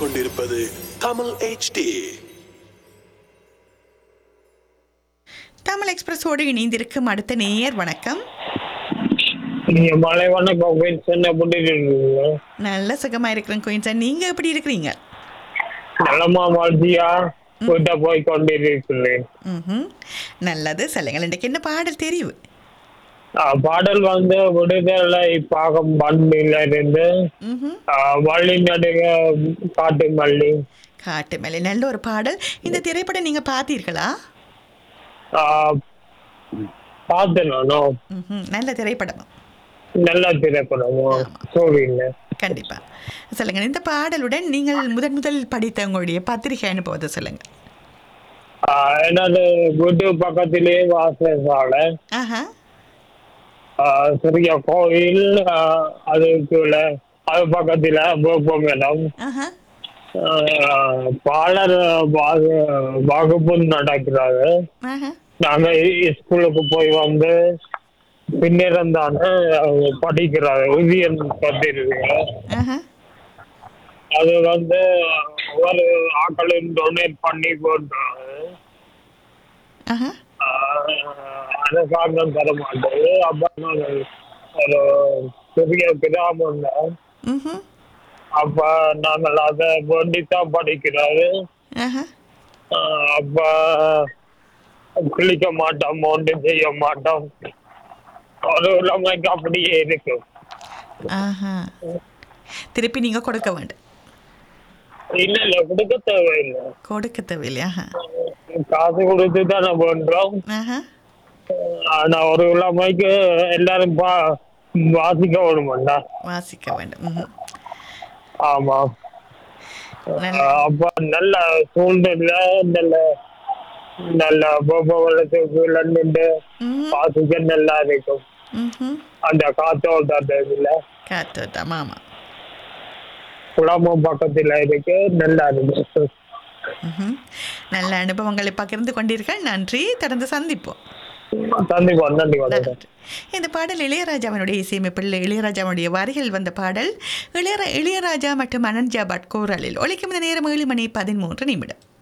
கேட்டுக்கொண்டிருப்பது தமிழ் HD தமிழ் எக்ஸ்பிரஸோடு இணைந்திருக்கும் அடுத்த நேயர் வணக்கம் நீங்க மழை வணக்கம் சொன்ன பண்ணிட்டு நல்ல சுகமா இருக்கிறேன் குயின்சன் நீங்க எப்படி இருக்கிறீங்க நலமா வாழ்த்தியா கூட்ட போய் கொண்டிருக்கிறேன் ம்ஹும். நல்லது சொல்லுங்கள் இன்றைக்கு என்ன பாடல் தெரிவு ஆஹ் பாடல் வந்து விடுதலை பாகம் பண்பில இருந்து ம்ஹும். ஆஹ் வள்ளி நடுக காட்டு மல்லி காட்டு மேலே நல்ல ஒரு பாடல் இந்த திரைப்படம் நீங்க பார்த்தீர்களா ஆஹ் பார்த்தேன் நானும் ம்ஹும். நல்ல திரைப்படம் நல்ல திரைப்படம் கோவில்ல கண்டிப்பா சொல்லுங்க இந்த பாடலுடன் நீங்கள் முதன் முதல் படித்த உங்களுடைய பத்திரிகை அனுபவத்தை சொல்லுங்க ஆஹ் எனது வீட்டு பக்கத்திலேயே வாசசாலை ஆஹா ஆஹ் சிறிய கோயில் ஆஹ் அதுக்குள்ள அது பக்கத்துல போப்பம் இடம் ஆஹா ஆஹ் பாலர் வகு- வகுப்பு நடக்கிறாரு ஆஹா நாங்க இ- ஸ்கூலுக்கு போய் வந்து பின்னிடம் தானே படிக்கிறாரு உதயன் பத்திரிக்கை ஆஹா அது வந்து ஒரு ஆக்களின் டொனேட் பண்ணி போட்டாரு ஆஹா ஆஹ் அரசாங்கம் தர மாட்டேது அப்ப நாங்க ஒரு பெரிய கிராமம் தான் ம்ஹும். அப்ப நாங்கள் அதை வேண்டித்தான் படிக்கிறாரு ஆஹா ஆஹ் அப்ப கிழிக்க மாட்டோம் ஒன்றும் செய்ய மாட்டோம் ஒரு உலமைக்கு அப்படியே இருக்கு ஆஹா திருப்பி நீங்க கொடுக்க வேண்டும் இல்ல இல்ல கொடுக்க தேவையில்லை கொடுக்க தேவையில்லையா ஆஹா காசு கொடுத்து தானே பண்றோம் ஆஹா ஆனா ஒரு உலமைக்கு எல்லாரும் பா வாசிக்க வேணுமாண்டா வாசிக்க வேண்டும் ம்ஹும். ஆமா நல்ல ஆஹ் அப்ப நல்ல சூழ்நிலை நல்ல நல்ல போக்குவரத்துக்கு நின்று ம்ஹும். வாசிக்க நல்லா இருக்கும் ம்ஹும். அந்த காத்தோட்ட இதுல காத்தோட்டம் ஆமா குளமும் பக்கத்துல இருக்கு நல்லா இருக்கு ம்ஹும். நல்ல அனுபவங்களை பகிர்ந்து கொண்டீர்கள் நன்றி தொடர்ந்து சந்திப்போம் சந்திப்போம் நன்றி வணக்கம் நன்றி இந்த பாடல் இளையராஜாவினுடைய இசையமைப்பில் இளையராஜாவுடைய வரிகள் வந்த பாடல் இளையரா இளையராஜா மற்றும் அனன்ஜா பட் குரலில் ஒலிக்கும் இந்த நேரம் ஏழு மணி பதிமூன்று நிமிடம்